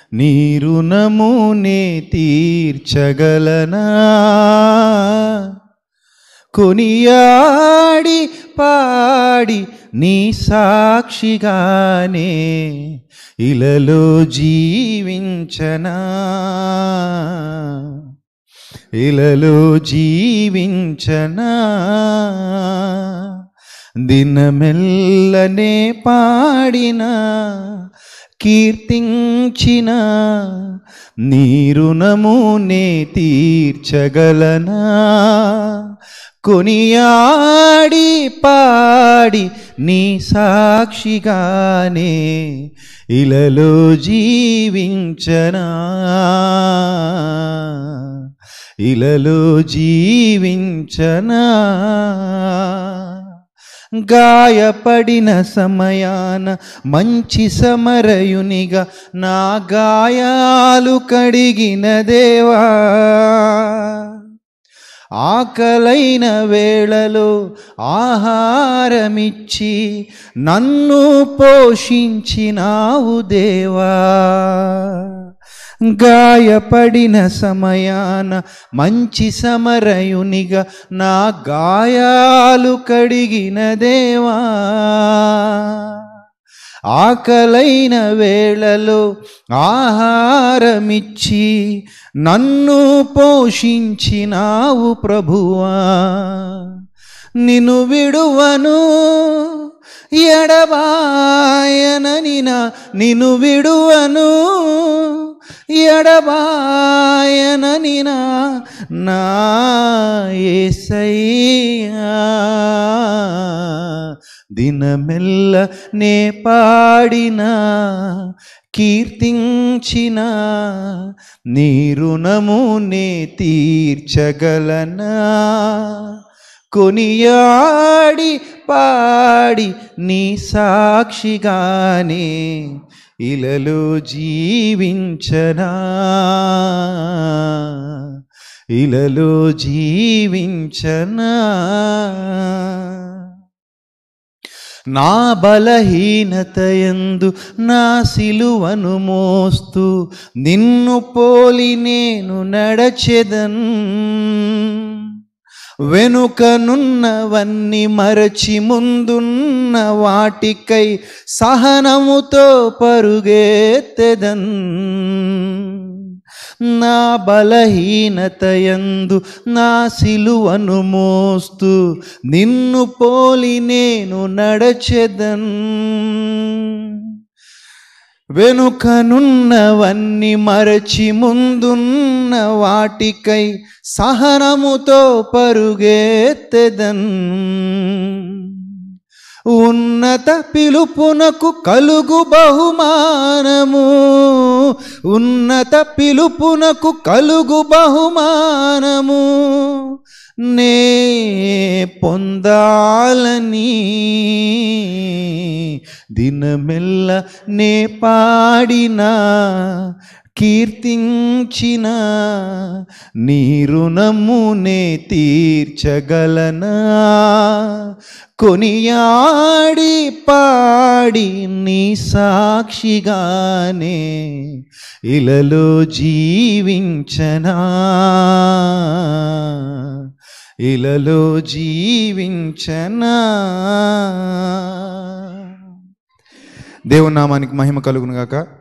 నీ రుణము నే తీర్చగలనా కొనియాడి పాడి నీ సాక్షిగానే ఇలలో జీవించనా ఇలలో జీవించనా దినమెల్లనే పాడిన కీర్తించిన నీ రుణము నే తీర్చగలనా కొనియాడి పాడి నీ సాక్షిగానే ఇలలో జీవించనా ఇలలో జీవించనా గాయపడిన సమయాన మంచి సమరయునిగా నా గాయాలు కడిగిన దేవా ఆకలైన వేళలో ఆహారమిచ్చి నన్ను పోషించినావు దేవా గాయపడిన సమయాన మంచి సమరయునిగా నా గాయాలు కడిగిన దేవా ఆకలైన వేళలో ఆహారమిచ్చి నన్ను పోషించినావు ప్రభువా నిన్ను విడువను ఎడబాయనని నా నిన్ను విడువను ఎడబాయనని నా నా యేసయ్యా దినమెల్ల నే పాడిన కీర్తించిన నీ రుణము నే తీర్చగలనా కొనియాడి పాడి నీ సాక్షిగానే ఇలలో జీవించనా ఇలలో జీవించనా నా బలహీనతయందు నా సిలువను మోస్తూ నిన్ను పోలి నేను నడచెదన్ వెనుకనున్నవన్నీ మరచి ముందున్న వాటికై సహనముతో పరుగెత్తెదన్ నా బలహీనతయందు నా సిలువను మోస్తూ నిన్ను పోలి నేను నడచెదన్ వెనుకనున్నవన్నీ మరచి ముందున్న వాటికై సహనముతో పరుగెత్తెదన్ ఉన్నత పిలుపునకు కలుగు బహుమానము ఉన్నత పిలుపునకు కలుగు బహుమానము నే పొందాలని దినమెల్ల నే పాడినా కీర్తించిన నీ రుణము నే తీర్చగలనా కొనియాడి పాడి నీ సాక్షిగానే ఇలలో జీవించనా ఇలలో జీవించనా దేవునామానికి మహిమ కలుగును గాక